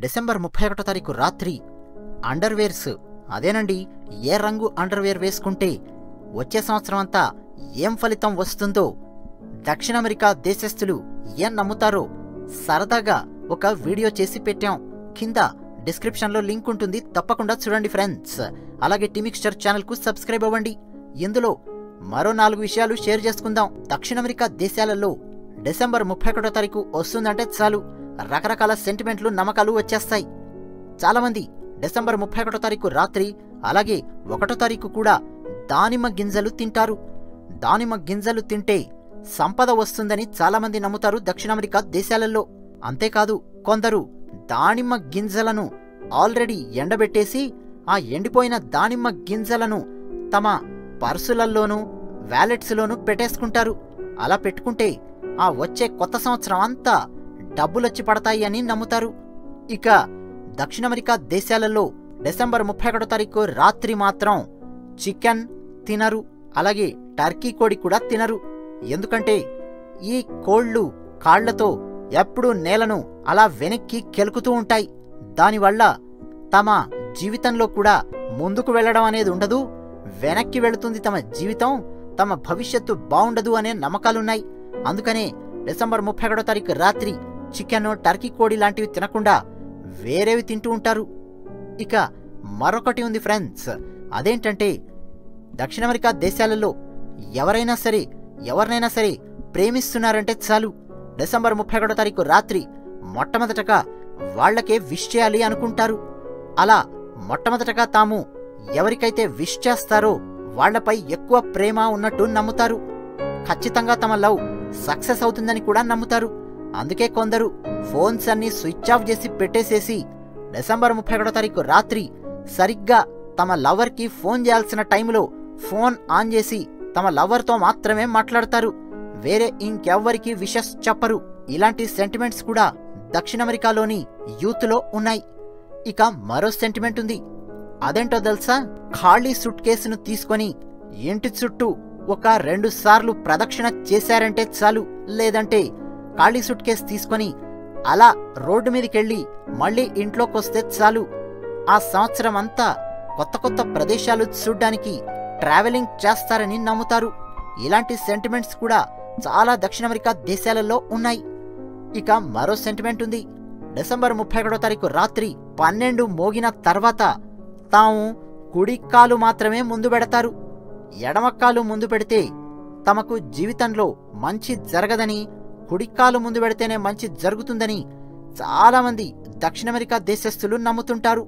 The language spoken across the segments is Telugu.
డిసెంబర్ ముప్పై ఒకటో తారీఖు రాత్రి అండర్వేర్స్ అదేనండి ఏ రంగు అండర్వేర్ వేసుకుంటే వచ్చే సంవత్సరం అంతా ఏం ఫలితం వస్తుందో దక్షిణ అమెరికా దేశస్థులు ఏం నమ్ముతారో సరదాగా ఒక వీడియో చేసి పెట్టాం కింద డిస్క్రిప్షన్లో లింక్ ఉంటుంది తప్పకుండా చూడండి ఫ్రెండ్స్ అలాగే టిమిక్స్చర్ ఛానల్కు సబ్స్క్రైబ్ అవ్వండి ఇందులో మరో నాలుగు విషయాలు షేర్ చేసుకుందాం దక్షిణ అమెరికా దేశాలలో డిసెంబర్ ముప్పై ఒకటో తారీఖు వస్తుందంటే చాలు రకరకాల సెంటిమెంట్లు నమ్మకాలు వచ్చేస్తాయి చాలామంది డిసెంబర్ ముప్పై ఒకటో తారీఖు రాత్రి అలాగే ఒకటో తారీఖు కూడా దానిమ్మ గింజలు తింటారు దానిమ్మ గింజలు తింటే సంపద వస్తుందని చాలామంది నమ్ముతారు దక్షిణ అమెరికా దేశాలలో అంతేకాదు కొందరు దానిమ్మ గింజలను ఆల్రెడీ ఎండబెట్టేసి ఆ ఎండిపోయిన దానిమ్మ గింజలను తమ పర్సులల్లోనూ వ్యాలెట్స్లోనూ పెట్టేసుకుంటారు అలా పెట్టుకుంటే ఆ వచ్చే కొత్త సంవత్సరం అంతా డబ్బులొచ్చి పడతాయి అని నమ్ముతారు ఇక దక్షిణ అమెరికా దేశాలలో డిసెంబర్ ముప్పై ఒకటో తారీఖు రాత్రి మాత్రం చికెన్ తినరు అలాగే టర్కీ కోడి కూడా తినరు ఎందుకంటే ఈ కోళ్ళు కాళ్లతో ఎప్పుడూ నేలను అలా వెనక్కి కెలుకుతూ ఉంటాయి దానివల్ల తమ జీవితంలో కూడా ముందుకు వెళ్ళడం అనేది ఉండదు వెనక్కి వెళుతుంది తమ జీవితం తమ భవిష్యత్తు బాగుండదు అనే నమ్మకాలున్నాయి అందుకనే డిసెంబర్ ముప్పై ఒకటో తారీఖు రాత్రి చికెన్ టర్కీ కోడి లాంటివి తినకుండా వేరేవి తింటూ ఉంటారు ఇక మరొకటి ఉంది ఫ్రెండ్స్ అదేంటంటే దక్షిణ అమెరికా దేశాలలో ఎవరైనా సరే ఎవరినైనా సరే ప్రేమిస్తున్నారంటే చాలు డిసెంబర్ ముప్పై ఒకటో తారీఖు రాత్రి మొట్టమొదటగా వాళ్లకే విష్ చేయాలి అనుకుంటారు అలా మొట్టమొదటగా తాము ఎవరికైతే విష్ చేస్తారో వాళ్లపై ఎక్కువ ప్రేమ ఉన్నట్టు నమ్ముతారు ఖచ్చితంగా తమ లవ్ సక్సెస్ అవుతుందని కూడా నమ్ముతారు అందుకే కొందరు ఫోన్స్ అన్ని స్విచ్ ఆఫ్ చేసి పెట్టేసేసి డిసెంబర్ ముప్పై ఒకటో తారీఖు రాత్రి సరిగ్గా తమ లవర్కి ఫోన్ చేయాల్సిన టైంలో ఫోన్ ఆన్ చేసి తమ లవర్తో మాత్రమే మాట్లాడతారు వేరే ఇంకెవ్వరికి విషస్ చెప్పరు ఇలాంటి సెంటిమెంట్స్ కూడా దక్షిణ అమెరికాలోని యూత్లో ఉన్నాయి ఇక మరో సెంటిమెంట్ ఉంది అదేంటో తెలుసా ఖాళీ సుట్ కేసును తీసుకొని ఇంటి చుట్టూ ఒక రెండు సార్లు ప్రదక్షిణ చేశారంటే చాలు లేదంటే ఖాళీ సుట్ కేసు తీసుకొని అలా రోడ్డు మీదకెళ్ళి మళ్ళీ ఇంట్లోకొస్తే చాలు ఆ సంవత్సరం అంతా కొత్త కొత్త ప్రదేశాలు చూడ్డానికి ట్రావెలింగ్ చేస్తారని నమ్ముతారు ఇలాంటి సెంటిమెంట్స్ కూడా చాలా దక్షిణ అమెరికా దేశాలలో ఉన్నాయి ఇక మరో సెంటిమెంట్ ఉంది డిసెంబర్ ముప్పై ఒకటో తారీఖు రాత్రి పన్నెండు మోగిన తర్వాత తాము కుడి కాలు మాత్రమే ముందు పెడతారు ఎడమ కాలు ముందు పెడితే తమకు జీవితంలో మంచి జరగదని కుడికాలు ముందు పెడితేనే మంచి జరుగుతుందని చాలామంది దక్షిణ అమెరికా దేశస్థులు నమ్ముతుంటారు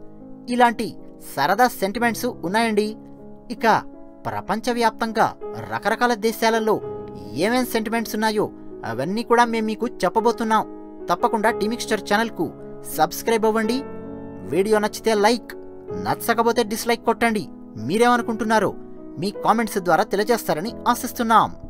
ఇలాంటి సరదా సెంటిమెంట్స్ ఉన్నాయండి ఇక ప్రపంచవ్యాప్తంగా రకరకాల దేశాలలో ఏమేం సెంటిమెంట్స్ ఉన్నాయో అవన్నీ కూడా మేము మీకు చెప్పబోతున్నాం తప్పకుండా టీమిక్స్టర్ ఛానల్కు సబ్స్క్రైబ్ అవ్వండి వీడియో నచ్చితే లైక్ నచ్చకపోతే డిస్లైక్ కొట్టండి మీరేమనుకుంటున్నారో మీ కామెంట్స్ ద్వారా తెలియజేస్తారని ఆశిస్తున్నాం